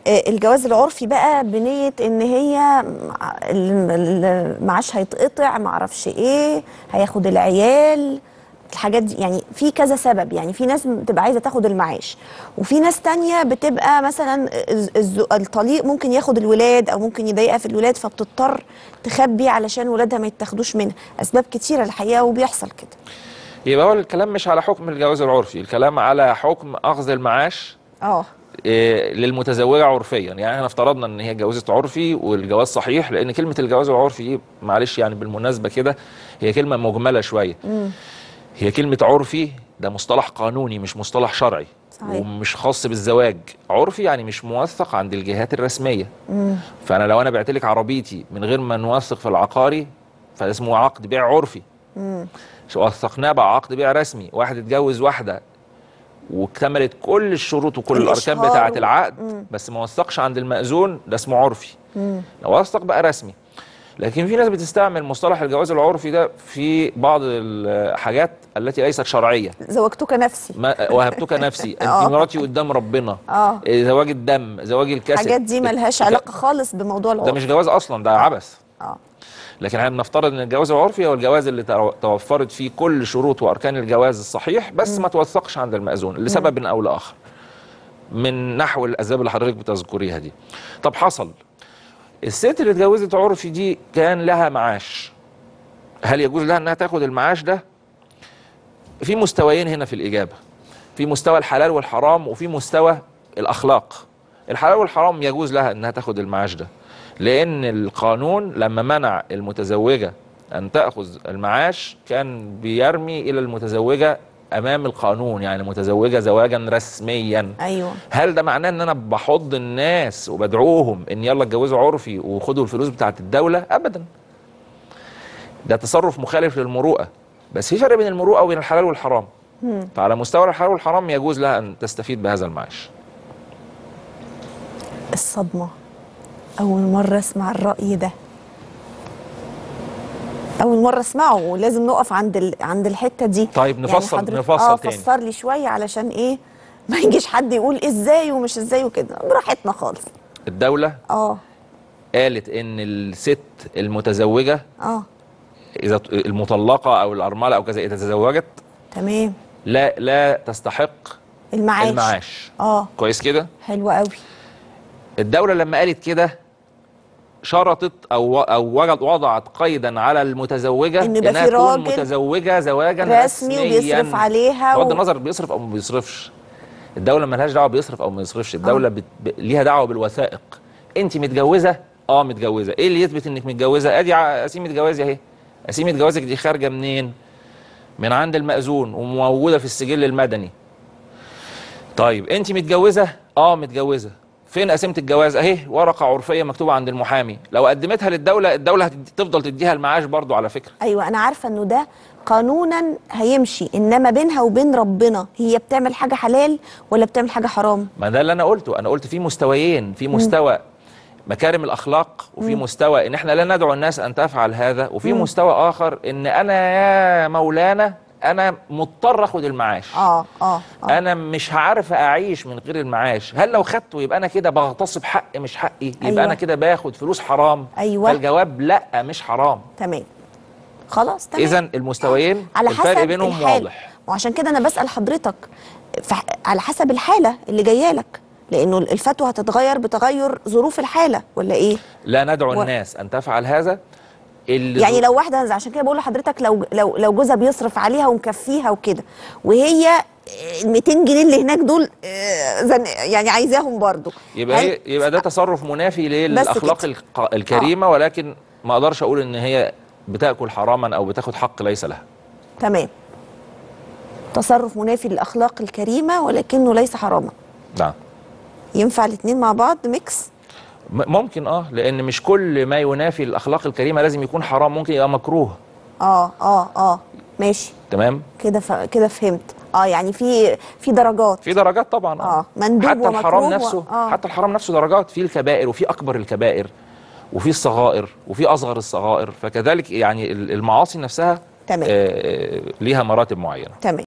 آه، الجواز العرفي بقى بنيه ان هي مع- ال- ال- المعاش هيتقطع معرفش ايه هياخد العيال الحاجات دي يعني في كذا سبب يعني في ناس بتبقى عايزه تاخد المعاش وفي ناس تانية بتبقى مثلا الز- الز- الطليق ممكن ياخد الولاد او ممكن يضايقها في الولاد فبتضطر تخبي علشان ولادها ما يتاخدوش منها اسباب كتيره الحقيقه وبيحصل كده يبقى هو الكلام مش على حكم الجواز العرفي الكلام على حكم اخذ المعاش اه إيه، للمتزوجه عرفيا يعني احنا افترضنا ان هي اتجوزت عرفي والجواز صحيح لان كلمه الجواز العرفي دي معلش يعني بالمناسبه كده هي كلمه مجمله شويه هي كلمه عرفي ده مصطلح قانوني مش مصطلح شرعي صحيح. ومش خاص بالزواج عرفي يعني مش موثق عند الجهات الرسميه فانا لو انا بعت لك عربيتي من غير ما نوثق في العقاري فده اسمه عقد بيع عرفي وثقناه بقى عقد بيع رسمي واحد اتجوز واحده واكتملت كل الشروط وكل الاركان الإشهار بتاعه و- العقد بس ما وثقش عند المأذون ده اسمه عرفي لو وثق بقى رسمي لكن في ناس بتستعمل مصطلح الجواز العرفي ده في بعض الحاجات التي ليست شرعيه زوجتك نفسي ما وهبتك نفسي آه. انت مراتي قدام ربنا اه إيه، زواج الدم زواج الكسب الحاجات دي ملهاش علاقه خالص بموضوع العرف ده مش جواز اصلا ده عبث اه لكن احنا بنفترض ان الجواز العرفي هو الجواز اللي تو- توفرت فيه كل شروط واركان الجواز الصحيح بس ما توثقش عند المأذون لسبب او لاخر من نحو الاسباب اللي حضرتك بتذكريها دي طب حصل الست اللي اتجوزت عرفي دي كان لها معاش هل يجوز لها انها تاخد المعاش ده في مستويين هنا في الاجابه في مستوى الحلال والحرام وفي مستوى الاخلاق الحلال والحرام يجوز لها انها تاخد المعاش ده لان القانون لما منع المتزوجه ان تاخذ المعاش كان بيرمي الى المتزوجه امام القانون يعني متزوجه زواجا رسميا ايوه هل ده معناه ان انا بحض الناس وبدعوهم ان يلا اتجوزوا عرفي وخدوا الفلوس بتاعت الدوله ابدا ده تصرف مخالف للمروءه بس في فرق بين المروءه وبين الحلال والحرام فعلى مستوى الحلال والحرام يجوز لها ان تستفيد بهذا المعاش الصدمه اول مره اسمع الراي ده اول مره اسمعه ولازم نقف عند ال... عند الحته دي طيب نفصل- حضرتك- نفصل اه تاني. فسر لي شويه علشان ايه ما يجيش حد يقول ازاي ومش ازاي وكده براحتنا خالص الدوله اه قالت ان الست المتزوجه اه اذا ت- المطلقه او الارمله او كذا اذا تزوجت تمام لا لا تستحق المعاش المعاش اه كويس كده حلو قوي الدولة لما قالت كده شرطت او او وجد- وضعت قيدا على المتزوجه إن يبقى انها في تكون راجل متزوجه زواجا رسمي رسميا وبيصرف عليها بغض و- النظر بيصرف او ما بيصرفش الدوله ملهاش دعوه بيصرف او ما يصرفش الدوله بت... ب... ليها دعوه بالوثائق انت متجوزه اه متجوزه ايه اللي يثبت انك متجوزه ادي ع- قسيمه جوازي اهي قسيمه جوازك دي خارجه منين من عند المأذون وموجوده في السجل المدني طيب انت متجوزه اه متجوزه فين قسيمه الجواز اهي ورقه عرفيه مكتوبه عند المحامي لو قدمتها للدوله الدوله هتفضل تديها المعاش برضو على فكره ايوه انا عارفه انه ده قانونا هيمشي انما بينها وبين ربنا هي بتعمل حاجه حلال ولا بتعمل حاجه حرام ما ده اللي انا قلته انا قلت في مستويين في مستوى مكارم الاخلاق وفي مستوى ان احنا لا ندعو الناس ان تفعل هذا وفي مستوى اخر ان انا يا مولانا انا مضطر اخد المعاش اه اه, آه. انا مش هعرف اعيش من غير المعاش هل لو خدته يبقى انا كده بغتصب حق مش حقي يبقى أيوة. انا كده باخد فلوس حرام أيوة. فالجواب لا مش حرام تمام خلاص تمام اذا المستويين على الفرق حسب بينهم الحال. واضح وعشان كده انا بسال حضرتك فح... على حسب الحاله اللي جايه لك لانه الفتوى هتتغير بتغير ظروف الحاله ولا ايه لا ندعو و- الناس ان تفعل هذا اللي يعني ظ- لو واحده عشان كده بقول لحضرتك لو لو لو جوزها بيصرف عليها ومكفيها وكده وهي ال 200 جنيه اللي هناك دول آه، زن- يعني عايزاهم برضو يبقى هل- هي يبقى ده تصرف منافي للاخلاق كده. الق- الكريمه ولكن ما اقدرش اقول ان هي بتاكل حراما او بتاخد حق ليس لها تمام تصرف منافي للاخلاق الكريمه ولكنه ليس حراما نعم ينفع الاثنين مع بعض ميكس م- ممكن اه لان مش كل ما ينافي الاخلاق الكريمه لازم يكون حرام ممكن يبقى مكروه اه اه اه ماشي تمام كده ف... كده فهمت اه يعني في في درجات في درجات طبعا آه، مندوب حتى الحرام ومكروه و- نفسه آه. حتى الحرام نفسه درجات في الكبائر وفي اكبر الكبائر وفي الصغائر وفي اصغر الصغائر فكذلك يعني ال- المعاصي نفسها تمام. آه، آه، ليها مراتب معينه تمام